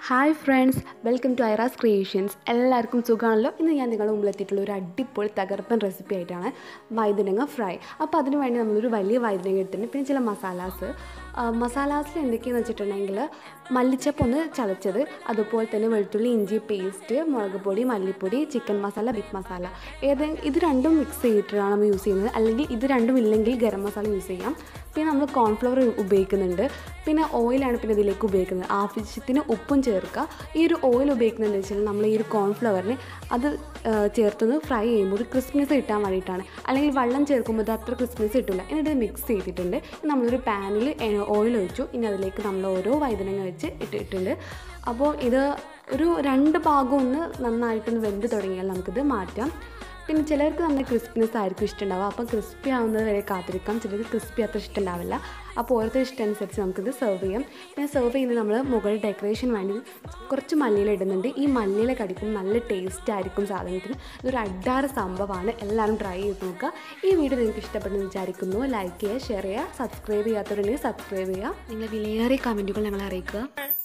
hi friends welcome to Ira's creations എല്ലാവർക്കും സുഖമാണല്ലോ ഇന്ന് ഞാൻ നിങ്ങളുടെ മുമ്പിൽ എത്തിയിട്ടുള്ള ഒരു അടിപൊളി തകർപ്പൻ റെസിപ്പി ആയിട്ടാണ് വൈതനങ്ങ ഫ്രൈ അപ്പോൾ അതിന് വേണ്ടി നമ്മളൊരു വലിയ വൈതനങ്ങ എടുത്തിട്ടുണ്ട് പിന്നെ ചില മസാലാസ് മസാലാസിൽ എന്തൊക്കെയാണെന്ന് വെച്ചിട്ടുണ്ടെങ്കിൽ മല്ലിച്ചപ്പ് ഒന്ന് ചതച്ചത് അതുപോലെ തന്നെ വെളുത്തുള്ളി ഇഞ്ചി പേസ്റ്റ് മുളക് പൊടി മല്ലിപ്പൊടി ചിക്കൻ മസാല ബീഫ് മസാല ഏത് ഇത് രണ്ടും മിക്സ് ചെയ്തിട്ടാണ് നമ്മൾ യൂസ് ചെയ്യുന്നത് അല്ലെങ്കിൽ ഇത് രണ്ടും ഇല്ലെങ്കിൽ ഗരം മസാല യൂസ് ചെയ്യാം പിന്നെ നമ്മൾ കോൺഫ്ലവർ ഉപയോഗിക്കുന്നുണ്ട് പിന്നെ ഓയിലാണ് പിന്നെ ഇതിലേക്ക് ഉപയോഗിക്കുന്നത് ആവശ്യത്തിന് ഉപ്പും ചേർക്കുക ഈ ഒരു ഓയിൽ ഉപയോഗിക്കുന്നത് വെച്ചാൽ നമ്മൾ ഈ ഒരു കോൺഫ്ലവറിന് അത് ചേർത്തത് ഫ്രൈ ചെയ്യുമ്പോൾ ഒരു ക്രിസ്മസ് കിട്ടാൻ വേണ്ടിയിട്ടാണ് അല്ലെങ്കിൽ വെള്ളം ചേർക്കുമ്പോൾ അത് അത്ര ക്രിസ്മസ് കിട്ടില്ല എന്നിട്ട് മിക്സ് ചെയ്തിട്ടുണ്ട് നമ്മളൊരു പാനിൽ ഓയിൽ ഒഴിച്ചു ഇനി അതിലേക്ക് നമ്മൾ ഓരോ വൈതനങ്ങ വെച്ച് ഇട്ടിട്ടുണ്ട് അപ്പോൾ ഇത് ഒരു രണ്ട് ഭാഗം ഒന്ന് നന്നായിട്ടൊന്ന് വെന്ത് തുടങ്ങിയാൽ നമുക്കിത് മാറ്റാം പിന്നെ ചിലർക്ക് നല്ല ക്രിസ്പിനെസ് ആയിരിക്കും ഇഷ്ടമുണ്ടാവുക അപ്പം ക്രിസ്പി ആവുന്നത് വരെ കാത്തിരിക്കാം ചിലർക്ക് ക്രിസ്പി അത്ര ഇഷ്ടമുണ്ടാവില്ല അപ്പോൾ ഓരോരുത്തർ ഇഷ്ടം അനുസരിച്ച് നമുക്കിത് സെർവ് ചെയ്യാം പിന്നെ സെർവ് ചെയ്യുന്നത് നമ്മൾ മുകളിൽ ഡെക്കറേഷൻ വേണ്ടി കുറച്ച് മല്ലിയില ഇടുന്നുണ്ട് ഈ മല്ലിയില കടിക്കും നല്ല ടേസ്റ്റ് ആയിരിക്കും സാധനത്തിന് ഇതൊരു അഡാറ് സംഭവമാണ് എല്ലാവരും ട്രൈ ചെയ്ത് നോക്കുക ഈ വീഡിയോ നിങ്ങൾക്ക് ഇഷ്ടപ്പെട്ടെന്ന് വിചാരിക്കുന്നു ലൈക്ക് ചെയ്യുക ഷെയർ ചെയ്യുക സബ്സ്ക്രൈബ് ചെയ്യാത്തവരുണ്ടെങ്കിൽ സബ്സ്ക്രൈബ് ചെയ്യുക നിങ്ങളുടെ വിലയേറിയ കമൻറ്റുകൾ ഞങ്ങളെ അറിയിക്കുക